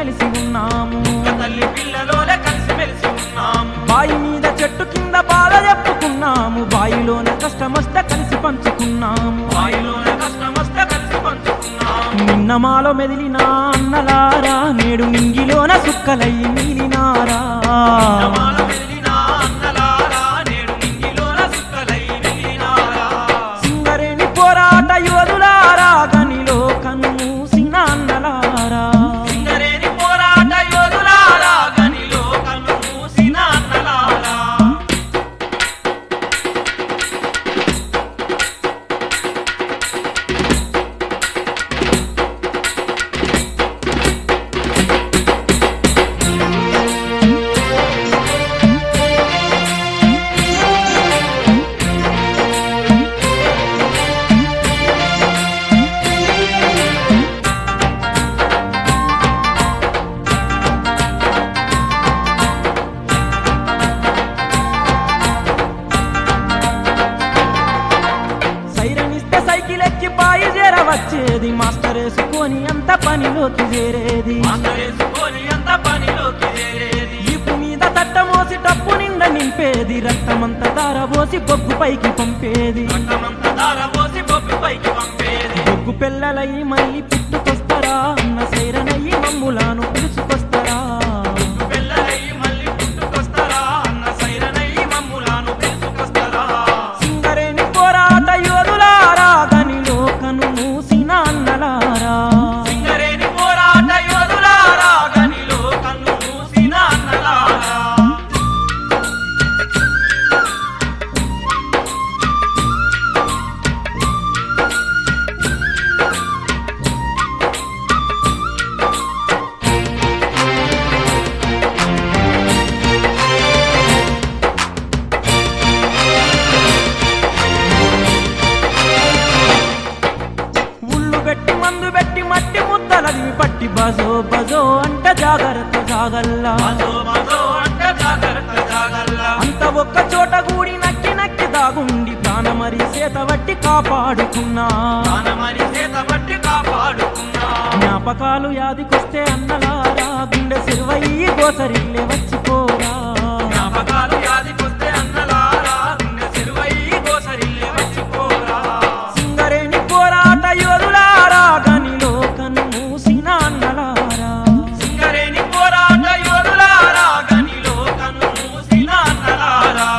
మెలిసి ఉన్నాము తల్లి పిల్లలోనే కలిసి మెలిసి ఉన్నాము బాయి మీద చెట్టు కింద బాధ చెప్పుకున్నాము బాయిలోన కష్టమొస్తే కలిసి పంచుకున్నాము బాయిలోన కష్టమొస్తే కలిసి పంచుకున్నాము నిన్న మాలో మెదిలిన అన్నలారా నేడు నింగిలోన సుక్కలయ్యి మిగిలినారా నమాల మెదిలిన అన్నలారా, నేడు నింగిలోన సుక్కలై మిగిలినారా. సింగరేణి పోరాట యోధులారా గనిలో కన్ను మూసిన అన్నలారా సింగరేణి పోరాట యోధులారా, గనిలో కన్ను మూసిన అన్నలారా. సైరన్ ఇస్తే సైకిల్ ఎక్కి పాయి చేరవచ్చేది మాస్టర్ వేసుకొని అంత పనిలోకి చేరేది మాటలేసుకొని అంత పనిలోకి చేరేది. ఈపు మీద తట్ట మోసి డబ్బు నిండా నింపేది రక్తమంత దారబోసి బొగ్గు పైకి పంపేది రక్తమంత ధారపోసి బొబ్బి పైకి పంపేది. బొగ్గు పిల్లలై మళ్ళీ పుట్టుకొస్తారా అన్న సైరనయ్యి మమ్ములాను పిలుచుకొస్తారా పిల్లలై మళ్ళీ పుట్టుకొస్తారా అన్న సైరనై మమ్ములాను పిలుచుకొస్తారా. సింగరేణి పోరాట యోధులారా గనిలో కను మూసిన అన్నలారా సింగరేణి పోరాట యోధులారా, గనిలో కన్ను మూసిన అన్నలారా. ఉళ్ళు పెట్టి మందు పెట్టి మట్టి ముద్దలది పట్టి బజో బజో అంట జాగ్రత్త జాగల్లా మధో మధో అంట జాగ్రత్త జాగల్ల. అంత ఒక్క చోట కూడి నక్కి నక్కి దాగుండి ప్రాణమరి చేత బట్టి కాపాడుకున్నా ప్రాణమని చేత పట్టి కాపాడుకున్నా. జ్ఞాపకాలు యాదికొస్తే అన్నలారా గుండె సిరువయ్యి గోసరిల్లే వచ్చిపోరా జ్ఞాపకాలు యాదికొస్తే అన్నలారా, గుండె చెరువై గోసరిల్లే వచ్చిపోరా. సింగరేణి పోరాట యోధులారా గనిలో కన్ను మూసిన అన్నలారా సింగరేణి పోరాట యోధులారా, గనిలో కన్ను మూసిన అన్నలారా.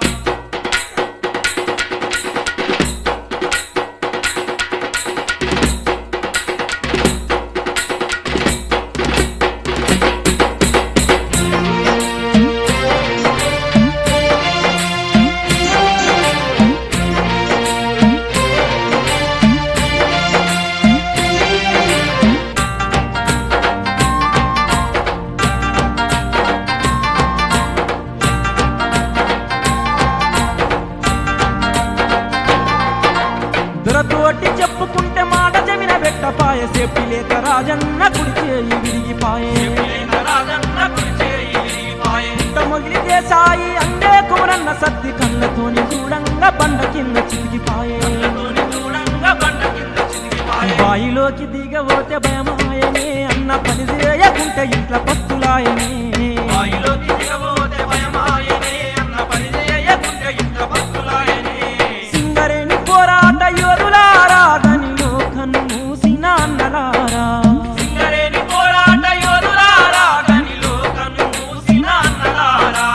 దొరతోటి చెప్పుకుంటే మాట జమిన పెట్టపాయ సేఫ్టీ లేక రాజన్న కుడి చేయి విరిగిపాయే లేక రాజన్న కుడిచేయి విరిగిపాయే. ఇంత మొగిలి దేశాయి అందే కుమరన్న సత్తి కళ్ళతోని చూడంగా బండ కింద చితికిపాయే కళ్ళతోని చూడంగా బండ కింద చితికిపాయే. బాయిలోకి దిగబోతే భయమాయనే అన్న పని చేయకుంటే ఇంట్లో పస్తులాయనే బాయిలోకి దిగబోతే భయమాయనే, అన్న పని చేయకుంటే ఇంత భక్తులాయనే. సింగరేణి పోరాట యోధులారా గనిలో కన్ను మూసిన అన్నలారా సింగరేణి పోరాట యోధులారా, గనిలో కన్ను మూసిన అన్నలారా.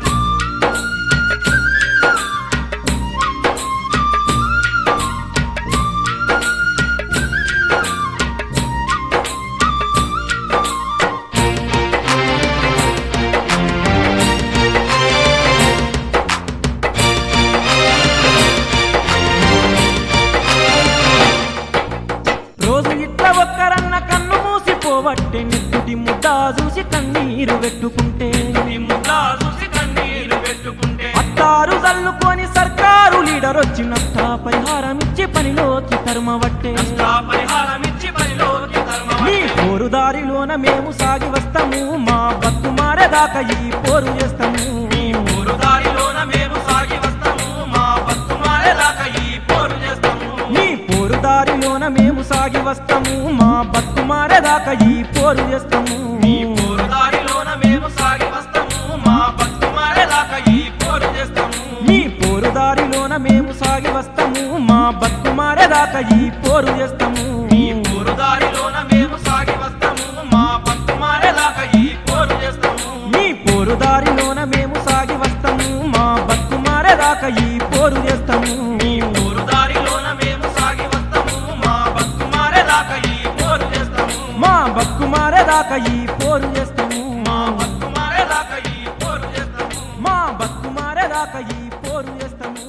రోజు ఇట్లా ఒక్కరన్న కన్ను మూసిపోవట్టే నెత్తుటి ముద్ద చూసి కన్నీరు పెట్టుకుంటే నీ ముద్దా చూసి కన్నీరు పెట్టుకుంటే అత్తారు చల్లుకొని సర్కారు లీడర్ వచ్చినట్ట పరిహారం ఇచ్చి పనిలోకి తరుమవట్టే నష్టా పరిహారమిచ్చి పనిలోకి ధర్మమని ఈ పోరు దారిలోన మేము సాగి వస్తాము మా బతు మారేదాకా ఈ పోరు చేస్తాము ఊరు దారిలోన మేము సాగి వస్తాము మా బతు మారేదాకా ఈ పోరు చేస్తాము నీ పోరు దారిలోన మేము సాగి వస్తాము మా బతు మారేదాకా ఈ పోరు చేస్తాము మారేదాకా ఈ పోరు చేస్తాము ఈ పోరు దారిలోన మేము సాగి వస్తాము మా బతు మారేదాకా ఈ పోరు చేస్తాము నీ పోరు దారిలోన మేము సాగి వస్తాము మా బతుకు మారేదాకా ఈ పోరు చేస్తాము ఈ పోరు దారిలోన మేము సాగి వస్తాము మా బతు మారేదాకా ఈ పోరు చేస్తాము మా బతుకు మారేదాకా ఈ పోరు చేస్తాము మా బతు మారేదాకా ఈ పోరు చేస్తాము మా బతుకు మారేదాకా ఈ పోరు చేస్తాము